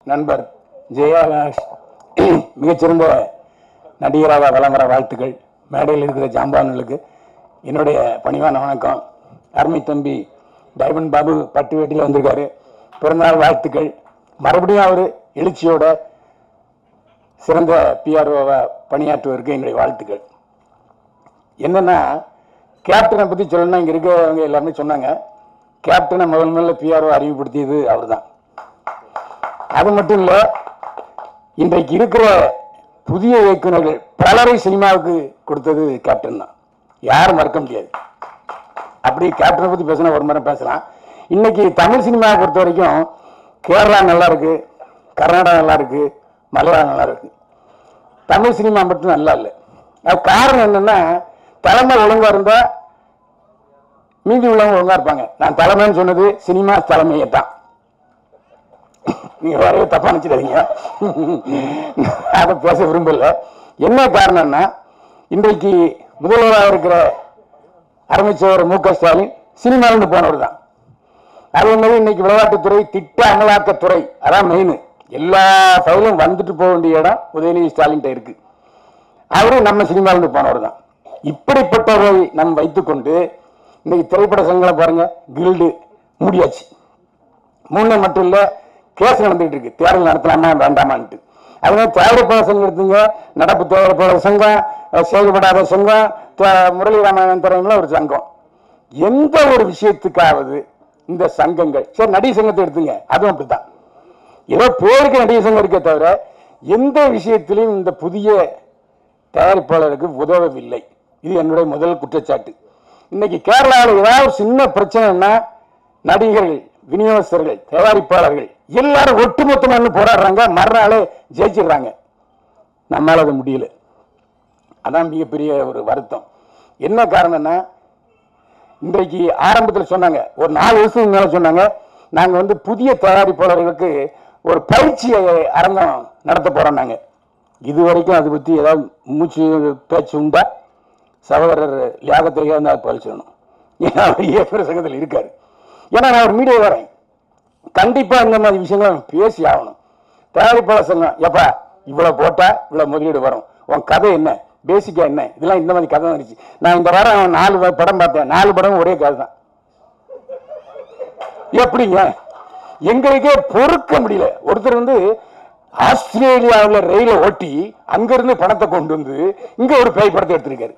நண்பர் ஜெயகாஷ் மிகச்சிறந்த நடிகராக வலம் வர வாழ்த்துக்கள் மேடையில் இருக்கிற ஜாம்பான்களுக்கு என்னுடைய பணிவான வணக்கம் அருமை தம்பி டைமண்ட் பாபு பட்டு வேட்டியில் வந்திருக்காரு பிறந்தநாள் வாழ்த்துக்கள் மறுபடியும் அவர் எழுச்சியோட சிறந்த பிஆர்ஓவை பணியாற்றுவதற்கு என்னுடைய வாழ்த்துக்கள் என்னன்னா கேப்டனை பற்றி சொல்லணும்னா இங்கே இருக்கிறவங்க எல்லாருமே சொன்னாங்க கேப்டனை முதல் முதல்ல பிஆர்ஓ அறிமுகப்படுத்தியது அவர் தான் அது மட்டும் இல்லை இன்றைக்கு இருக்கிற புதிய இயக்குநர்கள் பலரை சினிமாவுக்கு கொடுத்தது கேப்டன் தான் யாரும் மறக்க முடியாது அப்படி கேப்டனை பற்றி பேசினா ஒரு முறை பேசலாம் இன்னைக்கு தமிழ் சினிமாவை பொறுத்த வரைக்கும் கேரளா நல்லா இருக்கு கர்நாடகா நல்லா இருக்கு மலையாளம் நல்லா இருக்கு தமிழ் சினிமா மட்டும் நல்லா இல்லை அது காரணம் என்னன்னா தலைமை ஒழுங்கா இருந்தா மீதி உள்ளவங்க ஒழுங்கா இருப்பாங்க நான் தலைமைன்னு சொன்னது சினிமா தலைமையை தான் நீங்க வேற தப்பா நினைச்சிடாதீங்க அதை பேச விரும்பல என்ன காரணம்னா இன்றைக்கு முதல்வராக இருக்கிற அமைச்சர் மு க ஸ்டாலின் சினிமாவிலிருந்து போனவர் தான் அதே மாதிரி இன்னைக்கு விளையாட்டுத்துறை திட்ட அமலாக்கத்துறை அதான் மெயின் எல்லா ஃபைலும் வந்துட்டு போக வேண்டிய இடம் உதயநிதி ஸ்டாலின் இருக்கு அவரு நம்ம சினிமாவிலிருந்து போனவர் தான் இப்படிப்பட்டவரை நம் வைத்துக்கொண்டு இன்னைக்கு திரைப்பட சங்கங்களை பாருங்க கில்டு மூடியாச்சு மூணு மட்டும் இல்ல கேஸ் நடந்துகிட்டு இருக்கு தேர்தல் நடத்தலாமா வேண்டாமான்ட்டு அதனால தயாரிப்பாளர் சங்கம் எடுத்துங்க நடப்பு தயாரிப்பாளர் சங்கம் அஹ் செயல்படாத சங்கம் த- முரளி ராமாயணன் துறைங்கள ஒரு சங்கம் எந்த ஒரு விஷயத்துக்காவது இந்த சங்கங்கள் சரி நடிகர் சங்கத்தை எடுத்துங்க அதுவும் அப்படித்தான் ஏதோ பேருக்கு நடிகர் சங்கம் இருக்கே தவிர எந்த விஷயத்திலையும் இந்த புதிய தயாரிப்பாளருக்கு உதவவில்லை இது என்னுடைய முதல் குற்றச்சாட்டு இன்னைக்கு கேரளாவில் ஏதாவது ஒரு சின்ன பிரச்சனைன்னா நடிகர்கள் விநியோகஸ்தர்கள் தயாரிப்பாளர்கள் எல்லாரும் ஒட்டுமொத்தமா நின்னு போராடுறாங்க மறுநாளே ஜெயிச்சிடுறாங்க நம்மளால அது முடியல அதான் மிகப்பெரிய ஒரு வருத்தம் என்ன காரணம்னா இன்றைக்கு ஆரம்பத்தில் சொன்னாங்க ஒரு நாலு வருஷத்துக்கு மேல சொன்னாங்க நாங்க வந்து புதிய தயாரிப்பாளர்களுக்கு ஒரு பயிற்சி அரங்கம் நடத்த போறோம் நாங்க இது வரைக்கும் அதை பத்தி ஏதாவது மூச்சு பேச்சு உண்டா சகோதரர் லியாகத்திலேயே வந்து அதை பழிச்சிடணும் ஏன்னா அவர் இயக்குனர் சங்கத்தில் இருக்காரு ஏன்னா நான் ஒரு மீடியா வரேன் கண்டிப்பா இந்த மாதிரி விஷயங்களை நம்ம பேசி ஆகணும் தயாரிப்பாளர் சங்கம் எப்பா இவ்வளவு போட்டா இவ்வளவு முதலீடு வரும் உன் கதை என்ன பேசிக்கா என்ன இதெல்லாம் இந்த மாதிரி கதை வந்துருச்சு நான் இந்த வாரம் நாலு வ- படம் பார்த்தேன் நாலு படம் ஒரே கதை தான் எப்படிங்க எங்களுக்கே பொறுக்க முடியல ஒருத்தர் வந்து ஆஸ்திரேலியாவில் ரயில ஓட்டி அங்கிருந்து பணத்தை கொண்டு வந்து இங்க ஒரு பேய் படத்தை எடுத்திருக்காரு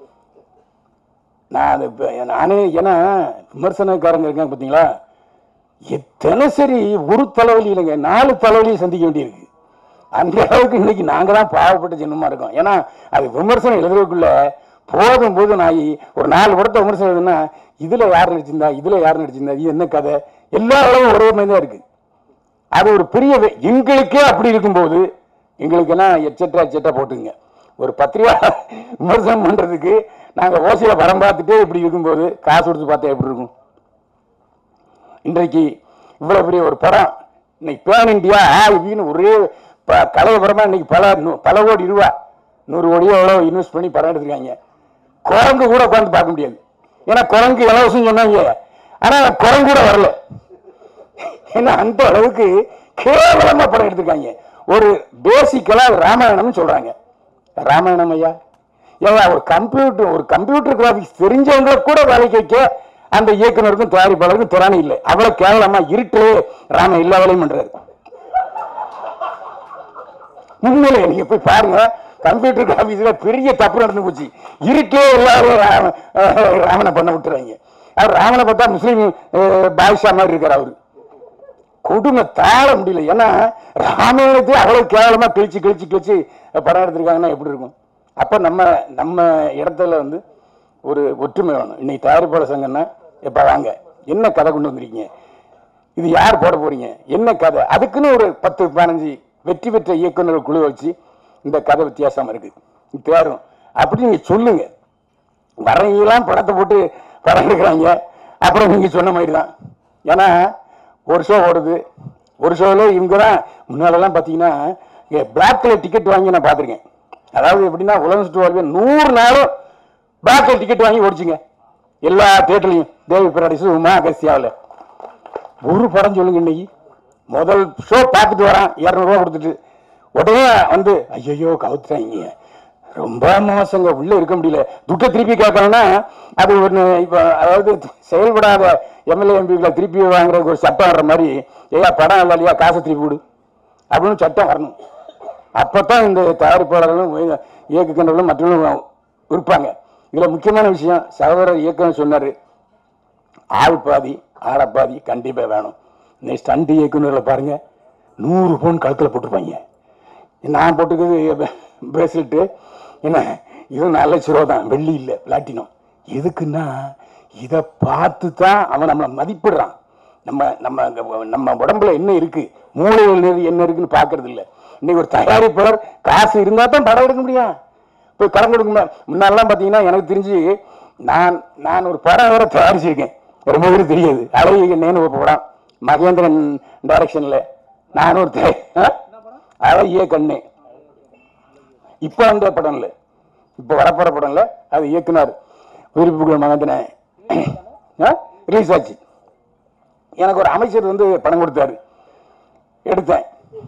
நான் அது இப்ப நானே ஏன்னா விமர்சனக்காரங்க இருக்காங்க பார்த்தீங்களா எத்தனை சரி ஒரு தலைவலி இல்லைங்க நாலு தலைவலியை சந்திக்க வேண்டியிருக்கு அந்த அளவுக்கு இன்னைக்கு நாங்க தான் பாவப்பட்ட ஜென்மமா இருக்கோம் ஏன்னா அது விமர்சனம் எழுதுறதுக்குள்ள போதும் போதும் நாயி ஒரு நாலு படத்தை விமர்சனம் எழுதுனா இதுல யார் நடிச்சிருந்தா இதுல யார் நடிச்சிருந்தா இது என்ன கதை எல்லா அளவும் ஒரே மாதிரி தான் இருக்கு அது ஒரு பெரிய வே- எங்களுக்கே அப்படி இருக்கும்போது எங்களுக்கெல்லாம் எச்சட்டா எச்சட்டா போட்டுங்க ஒரு பத்திரிகை விமர்சனம் பண்றதுக்கு நாங்க ஓசையில படம் பார்த்துட்டே இப்படி இருக்கும்போது காசு கொடுத்து பார்த்தா எப்படி இருக்கும் இன்றைக்கு இவ்வளவு பெரிய ஒரு படம் இன்னைக்கு பேன் இந்தியா ஆவின்னு ஒரே ப- கலைபரமா இன்னைக்கு பல நூ- பல கோடி ரூபா நூறு கோடியோ எவ்வளோ இன்வெஸ்ட் பண்ணி படம் எடுத்திருக்காங்க குரங்கு கூட உட்காந்து பார்க்க முடியாது ஏன்னா குரங்கு இலவசம் சொன்னாங்க ஆனா குரங்கு கூட வரல ஏன்னா அந்த அளவுக்கு கேவலமா படம் எடுத்திருக்காங்க ஒரு பேசிக்கலா ராமாயணம்னு சொல்றாங்க ராமாயணம் ஐயா ஏங்க ஒரு கம்ப்யூட்டர் ஒரு கம்ப்யூட்டர் கிராபிக்ஸ் தெரிஞ்சவங்க கூட வேலைக்கு வைக்க அந்த இயக்குனருக்கும் தயாரிப்பாளருக்கும் திறனை இல்லை அவ்வளவு கேவலமா இருட்டு ராம எல்லா வேலையும் பண்றாரு உண்மையிலே நீங்க போய் பாருங்க கம்ப்யூட்டர் கிராபிக்ஸ்ல பெரிய தப்பு நடந்து போச்சு இருக்கே எல்லாரும் ராம- அஹ் ராமனை பண்ண விட்டுறாங்க அவர் ராமனை பார்த்தா முஸ்லீம் அஹ், பாதுஷா மாதிரி இருக்காரு அவரு கொடுமை தாழ முடியல ஏன்னா ராமாயணத்தை அவ்வளவு கேவலமா கிழிச்சு கிழிச்சு கிழிச்சு படம் எடுத்திருக்காங்கன்னா எப்படி இருக்கும் அப்ப நம்ம நம்ம இடத்துல வந்து ஒரு ஒற்றுமை வேணும் இன்னைக்கு தயாரிப்பாளர் சங்கம்னா எப்ப வாங்க என்ன கதை கொண்டு வந்திருக்கீங்க இது யார் போட போறீங்க என்ன கதை அதுக்குன்னு ஒரு பத்து பதினஞ்சு வெற்றி பெற்ற இயக்குனர் குழு வச்சு இந்த கதை வித்தியாசமா இருக்கு இது தேரும் அப்படி நீங்க சொல்லுங்க வரவங்கெல்லாம் படத்தை போட்டு படம் எடுக்கிறாங்க அப்புறம் நீங்க சொன்ன மாதிரி தான் ஏன்னா ஒரு ஷோ ஓடுது ஒரு ஷோவில் இவங்க தான் முன்னாலெல்லாம் பார்த்தீங்கன்னா பிளாக் கலர் டிக்கெட் வாங்கி நான் பார்த்துருக்கேன் அதாவது எப்படின்னா உலகம் சுற்று வாழ்வே நூறு நாளும் பிளாக் கலர் டிக்கெட் வாங்கி ஓடிச்சுங்க எல்லா தேட்டர்லையும் தேவி பிராடிஸும் உமா அகஸ்தியாவில் ஒரு படம் சொல்லுங்க இன்னைக்கு முதல் ஷோ பார்த்துட்டு வரான் இரநூறுவா கொடுத்துட்டு உடனே வந்து ஐயோ கவுத்துறாங்க ரொம்ப மோசங்க உள்ள இருக்க முடியல துட்ட திருப்பி கேட்கணும்னா அது ஒன்று இப்போ அதாவது செயல்படாத எம்எல்ஏ எம்பிகளை திருப்பி வாங்குறதுக்கு ஒரு சட்டம் வர்ற மாதிரி ஐயா படம் இல்லை இல்லையா காசை திருப்பி விடு அப்படின்னு சட்டம் வரணும் அப்பதான் இந்த தயாரிப்பாளர்களும் இயக்குகின்றவர்களும் மற்றவர்களும் இருப்பாங்க இதுல முக்கியமான விஷயம் சகோதரர் இயக்கம் சொன்னாரு ஆள் பாதி ஆளை பாதி கண்டிப்பா வேணும் இந்த ஸ்டண்ட் இயக்குனர்களை பாருங்க நூறு பவுன் கழுத்துல போட்டிருப்பாங்க நான் போட்டுக்கிறது பிரேஸ்லெட்டு என்ன இது நல்ல சிரோ தான் வெள்ளி இல்லை பிளாட்டினம் எதுக்குன்னா இதை பார்த்து தான் அவன் நம்மளை மதிப்பிடுறான் நம்ம நம்ம நம்ம உடம்புல என்ன இருக்கு மூளைகள் நிறைய என்ன இருக்குன்னு பார்க்கறது இல்லை இன்னைக்கு ஒரு தயாரிப்பாளர் காசு இருந்தால் தான் படம் எடுக்க முடியும் போய் கடன் கொடுக்க முடியாது முன்னாடிலாம் பார்த்தீங்கன்னா எனக்கு தெரிஞ்சு நான் நான் ஒரு படம் வேற தயாரிச்சிருக்கேன் ரொம்ப பேருக்கு தெரியாது அழகிய நேனு ஒரு படம் மகேந்திரன் டைரக்ஷனில் நான் ஒரு தே- ஆ? அழகிய கண்ணு இப்போ அந்த படம் இல்லை இப்போ வரப்போற படம் இல்லை அது இயக்குனர் விருப்புகள் மகேந்திரன் ரிலீஸ் ஆச்சு எனக்கு ஒரு அமைச்சர் வந்து பணம் கொடுத்தாரு எடுத்தேன்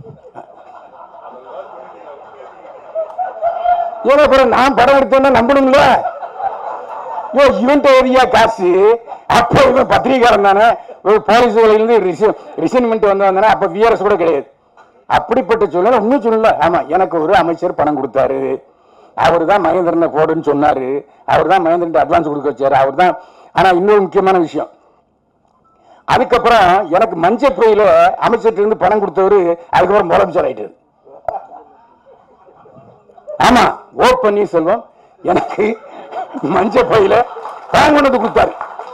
ஏன்னா அப்புறம் நான் படம் எடுத்தேன்னா நம்பணும்ல யோ இவன்ட்ட ஏரியா காசு அப்ப இவன் பத்திரிகாரன் தானே ஒரு போலீஸ் இருந்து ரிசைன்மெண்ட் வந்து வந்தானே அப்ப விஆர்எஸ் கூட கிடையாது அப்படிப்பட்ட சூழ்நிலை உண்மை சொல்லல ஆமா எனக்கு ஒரு அமைச்சர் பணம் கொடுத்தாரு அவர் தான் மகேந்திரனை போடுன்னு சொன்னாரு அவர் தான் மகேந்திரன் அட்வான்ஸ் கொடுக்க வச்சாரு அவர் தான் ஆனா இன்னொரு முக்கியமான விஷயம் அதுக்கப்புறம் எனக்கு மஞ்சள் புயல அமைச்சர்கிட்ட இருந்து பணம் கொடுத்தவரு அதுக்கப்புறம் முதலமைச்சர் ஆயிட்டாரு ஆமா ஓ பன்னீர்செல்வம் எனக்கு மஞ்சள் பையில பணம் கொண்டு வந்து கொடுத்தாரு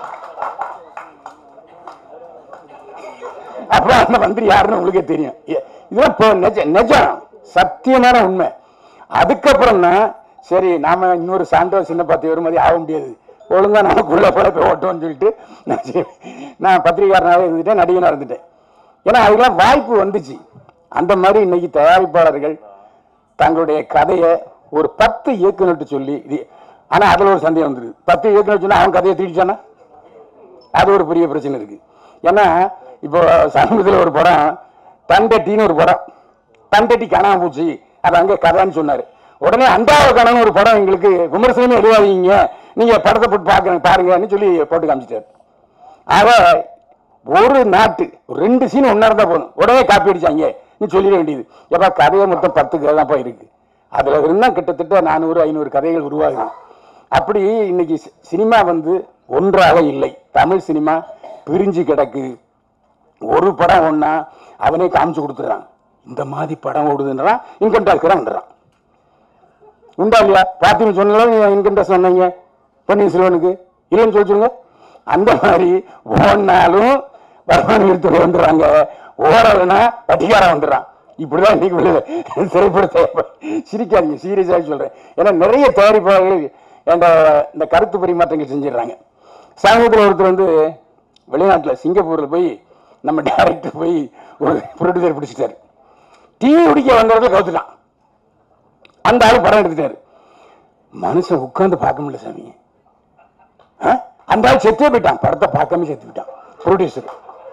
அப்புறம் அந்த மந்திரி யாருன்னு உங்களுக்கே தெரியும் எ- இதெல்லாம் இப்போ நிஜம் நிஜம் சத்தியமான உண்மை அதுக்கப்புறம் தான் சரி நாம இன்னொரு சாண்டோ சின்ன பத்து பேர் மாதிரி ஆக முடியாது ஒழுங்கா நமக்குள்ள பழப்ப ஓட்டோம்னு சொல்லிட்டு நான் சரி, நான் பத்திரிகாரனாவே இருந்துட்டேன் நடிகனா இருந்துட்டேன் ஏன்னா அதுக்கெல்லாம் வாய்ப்பு வந்துச்சு அந்த மாதிரி இன்னைக்கு தயாரிப்பாளர்கள் தங்களுடைய கதையை ஒரு பத்து இயக்குனர்கிட்ட சொல்லி இது ஆனா அதுல ஒரு சந்தேகம் வந்துருக்கு பத்து இயக்குனர் சொன்னா அவன் கதையை திருடிச்சானா அது ஒரு பெரிய பிரச்சனை இருக்கு ஏன்னா இப்போ சமீபத்தில் ஒரு படம் தண்டட்டின்னு ஒரு படம் தண்டட்டி காணாம போச்சு அது அங்கே கதைன்னு சொன்னாரு உடனே அண்டாவ கணன்னு ஒரு படம் எங்களுக்கு விமர்சனமே எழுதாதீங்க நீங்க படத்தை போட்டு பாக்க பாருங்கன்னு சொல்லி போட்டு காமிச்சிட்டாரு ஆக ஒரு நாட்டு ஒரு ரெண்டு சீன் ஒன்னா இருந்தா போதும் உடனே காப்பி அடிச்சாங்க நீ சொல்லிட வேண்டியது எப்ப கதையை மொத்தம் பத்து கதை தான் இருக்கு அதுல இருந்தா கிட்டத்தட்ட நானூறு ஐநூறு கதைகள் உருவாகுது அப்படி இன்னைக்கு சி- சினிமா வந்து ஒன்றாக இல்லை தமிழ் சினிமா பிரிஞ்சு கிடக்கு ஒரு படம் ஒண்ணா அவனே காமிச்சு கொடுத்துறான் இந்த மாதிரி படம் ஓடுதுன்றான் இன்கம் டாக்ஸ் வந்துடுறான் உண்டா இல்லையா பாத்திமா சொன்னாலும் இன்கம் டாக்ஸ் சொன்னீங்க பன்னீர்செல்வனுக்கு இல்லைன்னு சொல்லி சொல்லுங்க அந்த மாதிரி ஓடினாலும் வருமானம் எடுத்து வந்துடுறாங்க ஓடலைன்னா வட்டிக்காரன் வந்துடுறான் இப்படிதான் இன்னைக்கு உள்ள திரைப்பட தயாரிப்பு சிரிக்காதீங்க சீரியஸாக சொல்றேன் ஏன்னா நிறைய தயாரிப்பாளர்கள் என்ற இந்த கருத்து பரிமாற்றங்கள் செஞ்சிடுறாங்க சமீபத்தில் ஒருத்தர் வந்து வெளிநாட்டில் சிங்கப்பூரில் போய் நம்ம டைரக்டர் போய் ஒரு ப்ரொடியூசர் பிடிச்சிட்டாரு டீ குடிக்க வந்த இடத்துல கவுத்துட்டான் அந்த ஆளு படம் எடுத்துட்டாரு மனுஷன் உட்கார்ந்து பார்க்க முடியல சாமி ஆ? அந்த ஆள் செத்தே போயிட்டான் படத்தை பார்க்காம செத்து போயிட்டான் ப்ரொடியூசர்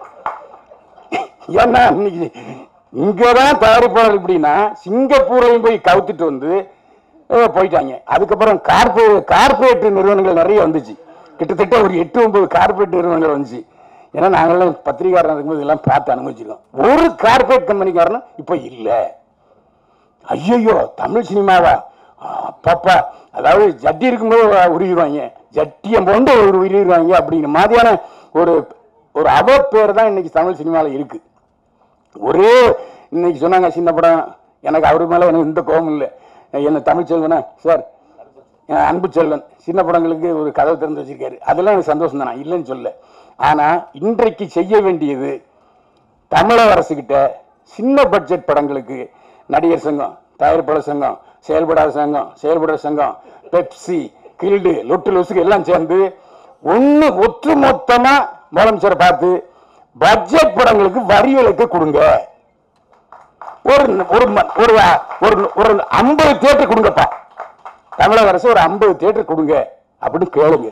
ஏன்னா இன்னைக்கு இங்கதான் தயாரிப்பாளர் எப்படின்னா சிங்கப்பூரையும் போய் கவுத்துட்டு வந்து அஹ், போயிட்டாங்க அதுக்கப்புறம் கார்பரேட் கார்பரேட் நிறுவனங்கள் நிறைய வந்துச்சு கிட்டத்தட்ட ஒரு எட்டு ஒன்பது கார்பரேட் நிறுவனங்கள் வந்துச்சு ஏன்னா நாங்கெல்லாம் பத்திரிகாரன் இருக்கும்போது இதெல்லாம் பார்த்து அனுபவிச்சிருக்கோம் ஒரு கார்பரேட் கம்பெனிக்காரனும் இப்போ இல்லை ஐயோ தமிழ் சினிமாவா அப்பப்பா அதாவது ஜட்டி இருக்கும்போது உருகிடுவாங்க ஜட்டியை கொண்டு ஒரு உருகிடுவாங்க அப்படிங்கிற மாதிரியான ஒரு ஒரு அவ பேர் தான் இன்னைக்கு தமிழ் சினிமாவில் இருக்கு ஒரே இன்னைக்கு சொன்னாங்க சின்ன படம் எனக்கு அவர் மேலே எனக்கு எந்த கோபம் இல்லை என்ன தமிழ் செல்வனா சார் என் அன்பு செல்வன் சின்ன படங்களுக்கு ஒரு கதவை திறந்து வச்சிருக்காரு அதெல்லாம் எனக்கு சந்தோஷம் தான் இல்லைன்னு சொல்ல ஆனா இன்றைக்கு செய்ய வேண்டியது தமிழக அரசுகிட்ட சின்ன பட்ஜெட் படங்களுக்கு நடிகர் சங்கம் தயாரிப்பாளர் சங்கம் செயல்படாத சங்கம் செயல்படுற சங்கம் பெப்சி கில்டு லொட்டு லொசுக்கு எல்லாம் சேர்ந்து ஒண்ணு ஒட்டுமொத்தமா முதலமைச்சரை பார்த்து பட்ஜெட் படங்களுக்கு வரி விலக்கு கொடுங்க ஒரு ஒரு ம- ஒரு ஒரு ஒரு ஐம்பது தேட்டர் கொடுங்கப்பா தமிழக அரசு ஒரு ஐம்பது தேட்டர் கொடுங்க அப்படின்னு கேளுங்க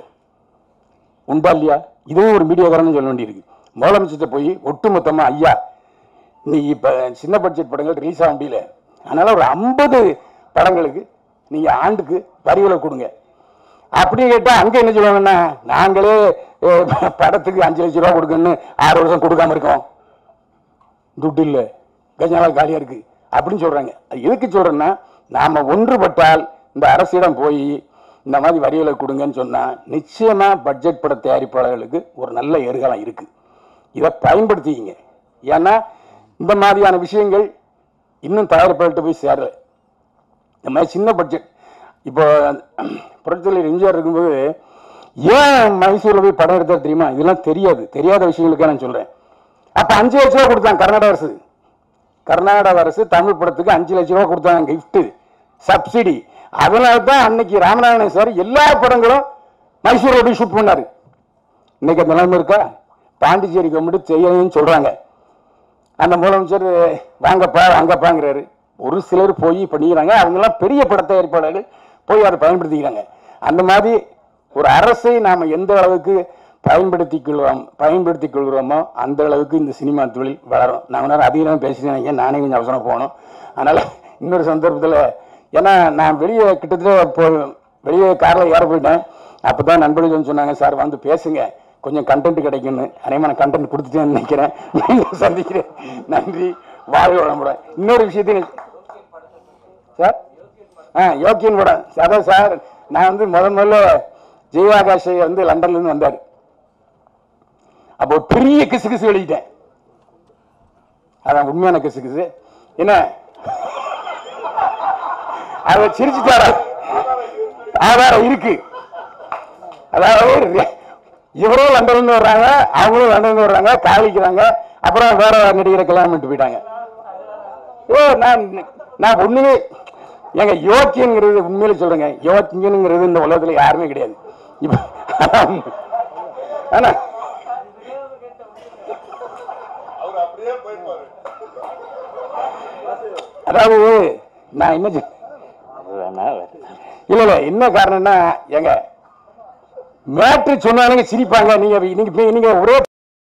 உண்டா இல்லையா இதுவும் ஒரு மீடியாக்காரன்னு சொல்ல வேண்டியிருக்கு முதலமைச்சர்கிட்ட போய் ஒட்டுமொத்தமா ஐயா இன்னைக்கு இப்ப சின்ன பட்ஜெட் படங்கள் ரிலீஸ் ஆக முடியல அதனால ஒரு ஐம்பது படங்களுக்கு நீங்க ஆண்டுக்கு வரிகளை கொடுங்க அப்படி கேட்டா அங்க என்ன சொல்லுவாங்கன்னா நாங்களே அஹ், படத்துக்கு அஞ்சு லட்சம் ரூபா கொடுக்கணும்னு ஆறு வருஷம் கொடுக்காம இருக்கோம் துட்டு இல்லை கஜானா காலியா இருக்கு அப்படின்னு சொல்றாங்க அது எதுக்கு சொல்றேன்னா நாம ஒன்றுபட்டால் இந்த அரசிடம் போய் இந்த மாதிரி வரிகளை கொடுங்கன்னு சொன்னா நிச்சயமா பட்ஜெட் பட தயாரிப்பாளர்களுக்கு ஒரு நல்ல எதிர்காலம் இருக்கு இதை பயன்படுத்திக்கிங்க ஏன்னா இந்த மாதிரியான விஷயங்கள் இன்னும் தயாரிப்பாளர்கிட்ட போய் சேரல இந்த மாதிரி சின்ன பட்ஜெட் இப்போ புரட்சித்தலைவர் எம்ஜிஆர் இருக்கும்போது ஏன் மைசூர்ல போய் படம் எடுத்தா தெரியுமா இதெல்லாம் தெரியாது தெரியாத விஷயங்களுக்கே நான் சொல்றேன் அப்ப அஞ்சு லட்ச ரூபா கொடுத்தாங்க கர்நாடக அரசு கர்நாடக அரசு தமிழ் படத்துக்கு அஞ்சு லட்ச ரூபா கொடுத்தாங்க gift சப்சிடி அதனால தான் அன்னைக்கு ராமநாதன் சார் எல்லா படங்களும் மைசூர்ல போய் ஷூட் பண்ணாரு இன்னைக்கு அந்த நிலைமை இருக்கா பாண்டிச்சேரி கவர்மெண்ட் செய்யணும்னு சொல்றாங்க அந்த முதலமைச்சர் வாங்கப்பா வாங்கப்பாங்கிறாரு ஒரு சிலர் போய் பண்ணிக்கிறாங்க அவங்கெல்லாம் பெரிய பட தயாரிப்பாளர்கள் போய் அதை பயன்படுத்திக்கிறாங்க அந்த மாதிரி ஒரு அரசை நாம எந்த அளவுக்கு பயன்படுத்திக் கொள்வோம் பயன்படுத்திக் கொள்கிறோமோ அந்த அளவுக்கு இந்த சினிமா தொழில் வளரும் நான் நேரம் அதிகம் பேசினேன் நானே கொஞ்சம் அவசரம் போகணும் அதனால இன்னொரு சந்தர்ப்பத்தில் ஏன்னா நான் வெளியே கிட்டத்தட்ட போ வெளியே காரில் ஏற போயிட்டேன் அப்போ தான் நண்பர்கள் வந்து சொன்னாங்க சார் வந்து பேசுங்க கொஞ்சம் கண்டென்ட் கிடைக்கும்னு அதேமான கண்டென்ட் கொடுத்துட்டேன்னு நினைக்கிறேன் மீண்டும் சந்திக்கிறேன் நன்றி வாழ்க வளமுடன் இன்னொரு விஷயத்தையும் சார் ஆ யோக்கியன் படம் அதான் சார் நான் வந்து முதல் முதல்ல ஜெயவாகாஷ் வந்து லண்டன்ல இருந்து வந்தார் அப்போ ஒரு பெரிய கிசு கிசு எழுதிட்டேன் அதான் உண்மையான கிசு கிசு என்ன அதை சிரிச்சுட்டாரா ஆதாரம் இருக்கு அதாவது இவரும் லண்டன்ல இருந்து வர்றாங்க அவங்களும் லண்டன்ல இருந்து வர்றாங்க காதலிக்கிறாங்க அப்புறம் வேற நடிகரை கல்யாணம் பண்ணிட்டு போயிட்டாங்க ஓ நான் நான் ஒண்ணுமே ஏங்க யோக்கியங்கிறது உண்மையில சொல்றேங்க யோக்கியனுங்கிறது இந்த உலகத்துல யாருமே கிடையாது இப்ப ஆனா அதாவது நான் என்ன சொல்- இல்ல இல்ல என்ன காரணம்னா ஏங்க மேட்ரு சொன்னாலுங்க சிரிப்பாங்க நீங்க நீங்க நீங்க ஒரே